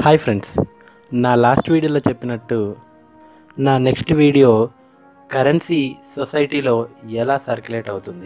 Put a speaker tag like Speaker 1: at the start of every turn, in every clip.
Speaker 1: hi friends నా last వీడియోలో చెప్పినట్టు నా నెక్స్ట్ వీడియో కరెన్సీ సొసైటీలో ఎలా సర్క్యులేట్ అవుతుంది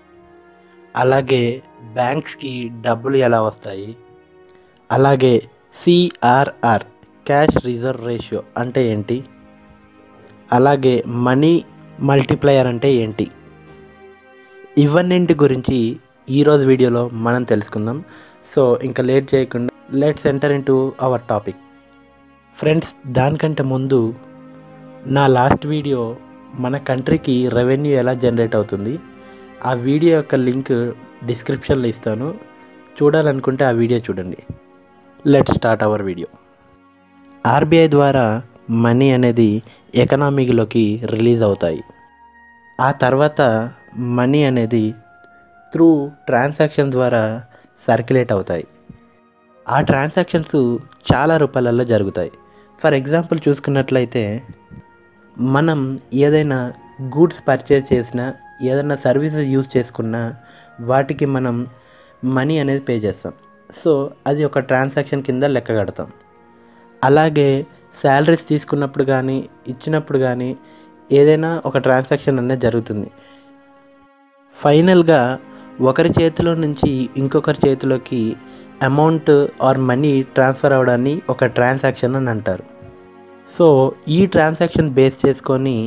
Speaker 1: అలాగే బ్యాంక్స్కి డబ్బులు ఎలా వస్తాయి అలాగే సిఆర్ఆర్ క్యాష్ రిజర్వ్ రేషియో అంటే ఏంటి అలాగే మనీ మల్టిప్లయర్ అంటే ఏంటి ఇవన్నింటి గురించి ఈరోజు వీడియోలో మనం తెలుసుకుందాం సో ఇంకా లేట్ చేయకుండా let's enter into our topic friends దానికంటే ముందు నా లాస్ట్ వీడియో మన కంట్రీకి రెవెన్యూ ఎలా జనరేట్ అవుతుంది ఆ వీడియో యొక్క లింక్ డిస్క్రిప్షన్లో ఇస్తాను చూడాలనుకుంటే ఆ వీడియో చూడండి let start our video RBI ద్వారా మనీ అనేది ఎకనామీలోకి రిలీజ్ అవుతాయి ఆ తర్వాత మనీ అనేది త్రూ ట్రాన్సాక్షన్ ద్వారా సర్క్యులేట్ అవుతాయి ఆ ట్రాన్సాక్షన్స్ చాలా రూపాయలలో జరుగుతాయి ఫర్ ఎగ్జాంపుల్ చూసుకున్నట్లయితే మనం ఏదైనా గూడ్స్ పర్చేస్ చేసినా ఏదైనా సర్వీసెస్ యూజ్ చేసుకున్నా వాటికి మనం మనీ అనేది పే చేస్తాం సో అది ఒక ట్రాన్సాక్షన్ కింద లెక్క కడతాం అలాగే శాలరీస్ తీసుకున్నప్పుడు కానీ ఇచ్చినప్పుడు కానీ ఏదైనా ఒక ట్రాన్సాక్షన్ అనేది జరుగుతుంది ఫైనల్గా ఒకరి చేతిలో నుంచి ఇంకొకరి చేతిలోకి అమౌంట్ ఆర్ మనీ ట్రాన్స్ఫర్ అవ్వడాన్ని ఒక ట్రాన్సాక్షన్ అని అంటారు సో ఈ ట్రాన్సాక్షన్ బేస్ చేసుకొని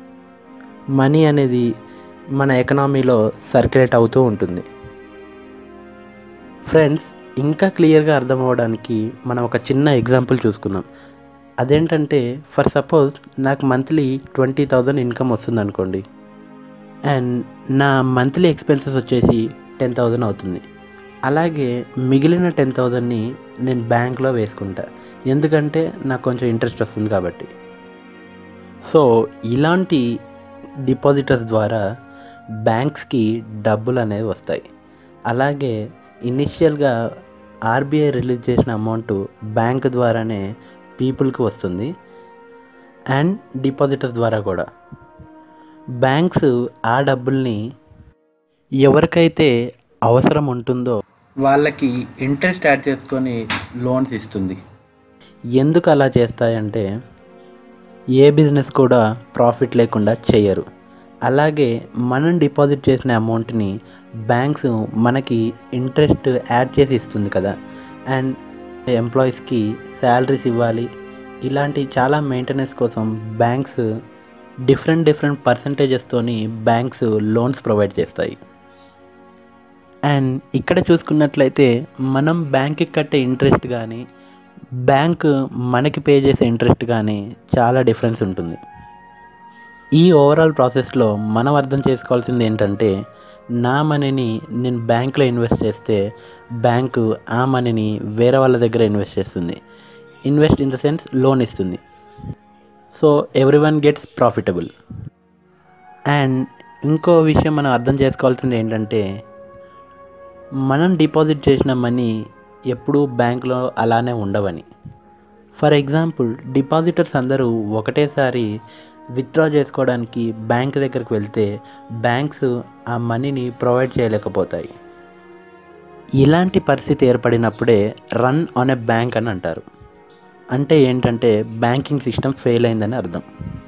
Speaker 1: మనీ అనేది మన ఎకనామీలో సర్క్యులేట్ అవుతూ ఉంటుంది ఫ్రెండ్స్ ఇంకా క్లియర్గా అర్థం అవ్వడానికి మనం ఒక చిన్న ఎగ్జాంపుల్ చూసుకుందాం అదేంటంటే ఫర్ సపోజ్ నాకు మంత్లీ ట్వంటీ థౌజండ్ ఇన్కమ్ వస్తుంది అనుకోండి అండ్ నా మంత్లీ ఎక్స్పెన్సెస్ వచ్చేసి టెన్ థౌజండ్ అవుతుంది అలాగే మిగిలిన టెన్ థౌజండ్ని నేను బ్యాంక్లో వేసుకుంటా ఎందుకంటే నాకు కొంచెం ఇంట్రెస్ట్ వస్తుంది కాబట్టి సో ఇలాంటి డిపాజిటర్స్ ద్వారా బ్యాంక్స్కి డబ్బులు అనేవి వస్తాయి అలాగే ఇనిషియల్గా ఆర్బీఐ రిలీజ్ చేసిన అమౌంట్ బ్యాంక్ ద్వారానే పీపుల్కి వస్తుంది అండ్ డిపాజిటర్స్ ద్వారా కూడా బ్యాంక్స్ ఆ డబ్బుల్ని ఎవరికైతే అవసరం ఉంటుందో వాళ్ళకి ఇంట్రెస్ట్ యాడ్ చేసుకొని లోన్స్ ఇస్తుంది ఎందుకు అలా చేస్తాయంటే ఏ బిజినెస్ కూడా ప్రాఫిట్ లేకుండా చేయరు అలాగే మనం డిపాజిట్ చేసిన అమౌంట్ని బ్యాంక్స్ మనకి ఇంట్రెస్ట్ యాడ్ చేసి ఇస్తుంది కదా అండ్ ఎంప్లాయీస్కి శాలరీస్ ఇవ్వాలి ఇలాంటి చాలా మెయింటెనెన్స్ కోసం బ్యాంక్స్ డిఫరెంట్ డిఫరెంట్ పర్సంటేజెస్తోని బ్యాంక్స్ లోన్స్ ప్రొవైడ్ చేస్తాయి అండ్ ఇక్కడ చూసుకున్నట్లయితే మనం బ్యాంక్కి కట్టే ఇంట్రెస్ట్ కానీ బ్యాంక్ మనకి పే చేసే ఇంట్రెస్ట్ కానీ చాలా డిఫరెన్స్ ఉంటుంది ఈ ఓవరాల్ ప్రాసెస్లో మనం అర్థం చేసుకోవాల్సింది ఏంటంటే నా మనీని నేను బ్యాంక్లో ఇన్వెస్ట్ చేస్తే బ్యాంకు ఆ మనీని వేరే వాళ్ళ దగ్గర ఇన్వెస్ట్ చేస్తుంది invest in the sense loan ఇస్తుంది so every one gets profitable and ఇంకో విషయం మనం అర్థం చేసుకోవాల్సింది ఏంటంటే మనం డిపాజిట్ చేసిన మనీ ఎప్పుడూ బ్యాంకులో అలానే ఉండవని ఫర్ ఎగ్జాంపుల్ డిపాజిటర్స్ అందరూ ఒకటేసారి విత్డ్రా చేసుకోవడానికి బ్యాంక్ దగ్గరికి వెళ్తే బ్యాంక్స్ ఆ మనీని ప్రొవైడ్ చేయలేకపోతాయి ఇలాంటి పరిస్థితి ఏర్పడినప్పుడే రన్ ఆన్ ఎ బ్యాంక్ అని అంటారు అంటే ఏంటంటే బ్యాంకింగ్ సిస్టమ్ ఫెయిల్ అయిందని అర్థం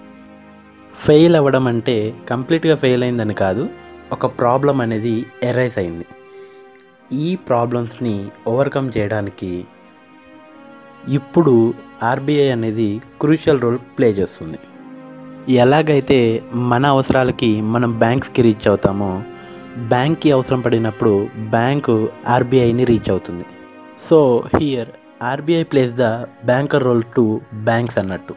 Speaker 1: ఫెయిల్ అవ్వడం అంటే కంప్లీట్గా ఫెయిల్ అయిందని కాదు ఒక ప్రాబ్లం అనేది ఎరైజ్ అయింది ఈ ప్రాబ్లమ్స్ని ఓవర్కమ్ చేయడానికి ఇప్పుడు ఆర్బీఐ అనేది క్రూషియల్ రోల్ ప్లే చేస్తుంది ఎలాగైతే మన అవసరాలకి మనం బ్యాంక్స్కి రీచ్ అవుతామో బ్యాంక్కి అవసరం పడినప్పుడు బ్యాంకు ఆర్బీఐని రీచ్ అవుతుంది so here RBI place the banker role to banks అన్నట్టు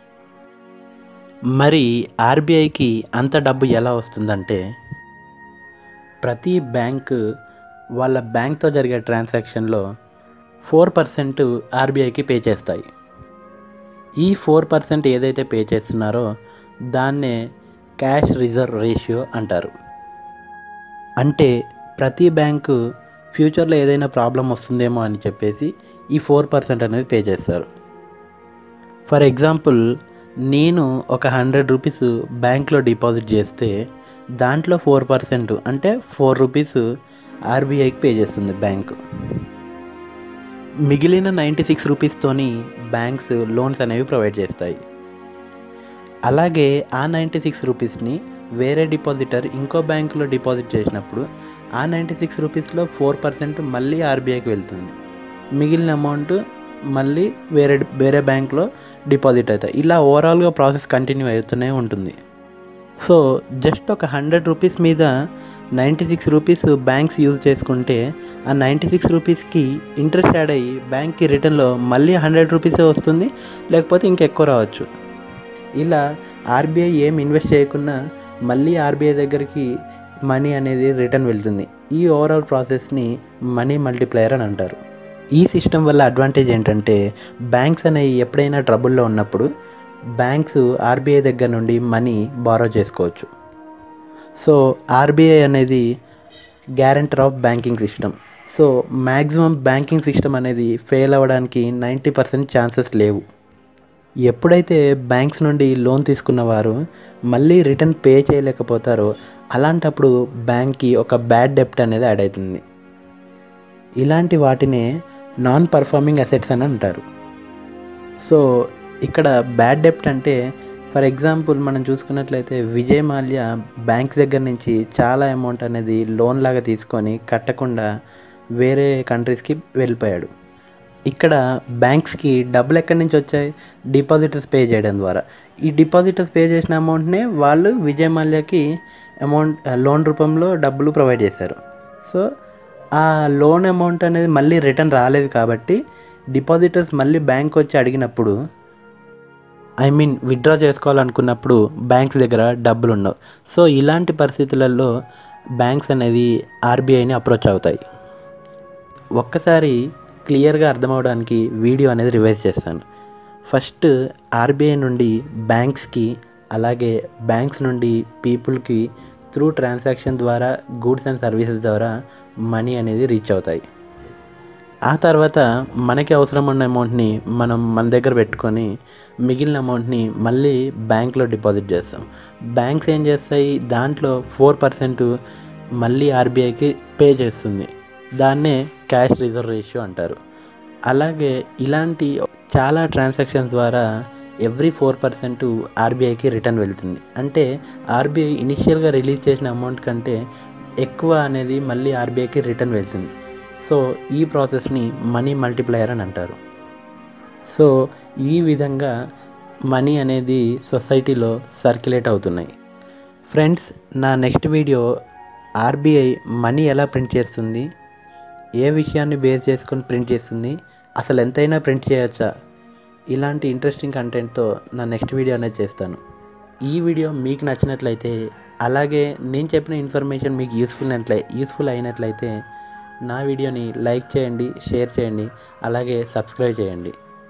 Speaker 1: మరి ఆర్బీఐకి అంత డబ్బు ఎలా వస్తుందంటే ప్రతి బ్యాంకు వాళ్ళ బ్యాంక్తో జరిగే ట్రాన్సాక్షన్లో ఫోర్ పర్సెంట్ ఆర్బీఐకి పే చేస్తాయి ఈ ఫోర్ పర్సెంట్ ఏదైతే పే చేస్తున్నారో దాన్నే క్యాష్ రిజర్వ్ రేషియో అంటారు అంటే ప్రతి బ్యాంకు ఫ్యూచర్లో ఏదైనా ప్రాబ్లం వస్తుందేమో అని చెప్పేసి ఈ ఫోర్ పర్సెంట్ అనేది పే చేస్తారు ఫర్ ఎగ్జాంపుల్ నేను ఒక హండ్రెడ్ రూపీస్ బ్యాంక్లో డిపాజిట్ చేస్తే దాంట్లో ఫోర్ పర్సెంట్ అంటే ఫోర్ రూపీస్ ఆర్బీఐకి పే చేస్తుంది బ్యాంకు మిగిలిన నైంటీ సిక్స్ రూపీస్తోని బ్యాంక్స్ లోన్స్ అనేవి ప్రొవైడ్ చేస్తాయి అలాగే ఆ నైంటీ సిక్స్ రూపీస్ని వేరే డిపాజిటర్ ఇంకో బ్యాంకులో డిపాజిట్ చేసినప్పుడు ఆ నైంటీ సిక్స్ రూపీస్లో ఫోర్ పర్సెంట్ మళ్ళీ ఆర్బీఐకి వెళ్తుంది మిగిలిన అమౌంట్ మళ్ళీ వేరే వేరే బ్యాంక్లో డిపాజిట్ అవుతాయి ఇలా ఓవరాల్గా ప్రాసెస్ కంటిన్యూ అవుతూనే ఉంటుంది సో జస్ట్ ఒక హండ్రెడ్ రూపీస్ మీద ninety six rupees banks use చేసుకుంటే ఆ నైంటీ సిక్స్ రూపీస్కి ఇంట్రెస్ట్ యాడ్ అయ్యి బ్యాంక్కి రిటర్న్లో మళ్ళీ హండ్రెడ్ రూపీసే వస్తుంది లేకపోతే ఇంకెక్కువ రావచ్చు ఇలా ఆర్బీఐ ఏం ఇన్వెస్ట్ చేయకుండా మళ్ళీ ఆర్బీఐ దగ్గరికి మనీ అనేది రిటర్న్ వెళ్తుంది ఈ ఓవరాల్ ప్రాసెస్ని మనీ మల్టిప్లయర్ అని అంటారు ఈ సిస్టమ్ వల్ల అడ్వాంటేజ్ ఏంటంటే బ్యాంక్స్ అనేవి ఎప్పుడైనా ట్రబుల్లో ఉన్నప్పుడు బ్యాంక్స్ ఆర్బీఐ దగ్గర నుండి మనీ బారో చేసుకోవచ్చు సో ఆర్బీఐ అనేది guarantor of banking system so maximum banking system అనేది ఫెయిల్ అవ్వడానికి నైంటీ పర్సెంట్ ఛాన్సెస్ లేవు ఎప్పుడైతే బ్యాంక్స్ నుండి లోన్ తీసుకున్న వారు మళ్ళీ రిటర్న్ పే చేయలేకపోతారో అలాంటప్పుడు బ్యాంక్కి ఒక బ్యాడ్ డెప్ట్ అనేది యాడ్ అవుతుంది ఇలాంటి వాటినే నాన్ పర్ఫార్మింగ్ అసెట్స్ అని అంటారు సో ఇక్కడ బ్యాడ్ డెప్ట్ అంటే ఫర్ ఎగ్జాంపుల్ మనం చూసుకున్నట్లయితే విజయ్ మాల్యా బ్యాంక్ దగ్గర నుంచి చాలా అమౌంట్ అనేది లోన్ లాగా తీసుకొని కట్టకుండా వేరే కంట్రీస్కి వెళ్ళిపోయాడు ఇక్కడ బ్యాంక్స్కి డబ్బులు ఎక్కడి నుంచి వచ్చాయి డిపాజిటర్స్ పే చేయడం ద్వారా ఈ డిపాజిటర్స్ పే చేసిన అమౌంట్నే వాళ్ళు విజయ్ మాల్యాకి అమౌంట్ లోన్ రూపంలో డబ్బులు ప్రొవైడ్ చేశారు సో ఆ లోన్ అమౌంట్ అనేది మళ్ళీ రిటర్న్ రాలేదు కాబట్టి డిపాజిటర్స్ మళ్ళీ బ్యాంక్ వచ్చి అడిగినప్పుడు ఐ మీన్ విత్డ్రా చేసుకోవాలనుకున్నప్పుడు బ్యాంక్స్ దగ్గర డబ్బులు ఉండవు సో ఇలాంటి పరిస్థితులలో బ్యాంక్స్ అనేది ఆర్బీఐని అప్రోచ్ అవుతాయి ఒక్కసారి క్లియర్గా అర్థమవడానికి వీడియో అనేది రివైజ్ చేస్తాను ఫస్ట్ ఆర్బీఐ నుండి బ్యాంక్స్కి అలాగే బ్యాంక్స్ నుండి పీపుల్కి త్రూ ట్రాన్సాక్షన్ ద్వారా గూడ్స్ అండ్ సర్వీసెస్ ద్వారా మనీ అనేది రీచ్ అవుతాయి ఆ తర్వాత మనకి అవసరం ఉన్న అమౌంట్ని మనం మన దగ్గర పెట్టుకొని మిగిలిన అమౌంట్ని మళ్ళీ బ్యాంక్లో డిపాజిట్ చేస్తాం బ్యాంక్స్ ఏం చేస్తాయి దాంట్లో ఫోర్ పర్సెంట్ మళ్ళీ ఆర్బీఐకి పే చేస్తుంది దాన్నే క్యాష్ రిజర్వ్ రేషియో అంటారు అలాగే ఇలాంటి చాలా ట్రాన్సాక్షన్స్ ద్వారా ఎవ్రీ ఫోర్ పర్సెంట్ ఆర్బీఐకి రిటర్న్ వెళ్తుంది అంటే ఆర్బీఐ ఇనిషియల్గా రిలీజ్ చేసిన అమౌంట్ కంటే ఎక్కువ అనేది మళ్ళీ ఆర్బీఐకి రిటర్న్ వెళ్తుంది సో ఈ ప్రాసెస్ని మనీ మల్టిప్లయర్ అని అంటారు సో ఈ విధంగా మనీ అనేది సొసైటీలో సర్క్యులేట్ అవుతున్నాయి ఫ్రెండ్స్ నా నెక్స్ట్ వీడియో ఆర్బీఐ మనీ ఎలా ప్రింట్ చేస్తుంది ఏ విషయాన్ని బేస్ చేసుకొని ప్రింట్ చేస్తుంది అసలు ఎంతైనా ప్రింట్ చేయొచ్చా ఇలాంటి ఇంట్రెస్టింగ్ కంటెంట్తో నా నెక్స్ట్ వీడియో అనేది చేస్తాను ఈ వీడియో మీకు నచ్చినట్లయితే అలాగే నేను చెప్పిన ఇన్ఫర్మేషన్ మీకు యూస్ఫుల్ అయినట్లయి యూస్ఫుల్ అయినట్లయితే నా వీడియోని లైక్ చేయండి షేర్ చేయండి అలాగే సబ్స్క్రైబ్ చేయండి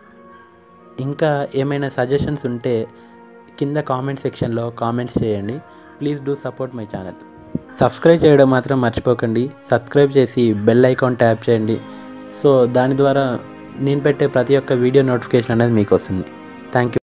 Speaker 1: ఇంకా ఏమైనా సజెషన్స్ ఉంటే కింద కామెంట్ సెక్షన్లో కామెంట్స్ చేయండి please do support my channel subscribe చేయడం మాత్రం మర్చిపోకండి సబ్స్క్రైబ్ చేసి బెల్ ఐకాన్ ట్యాప్ చేయండి సో దాని ద్వారా నేను పెట్టే ప్రతి ఒక్క వీడియో నోటిఫికేషన్ అనేది మీకు వస్తుంది థ్యాంక్ యూ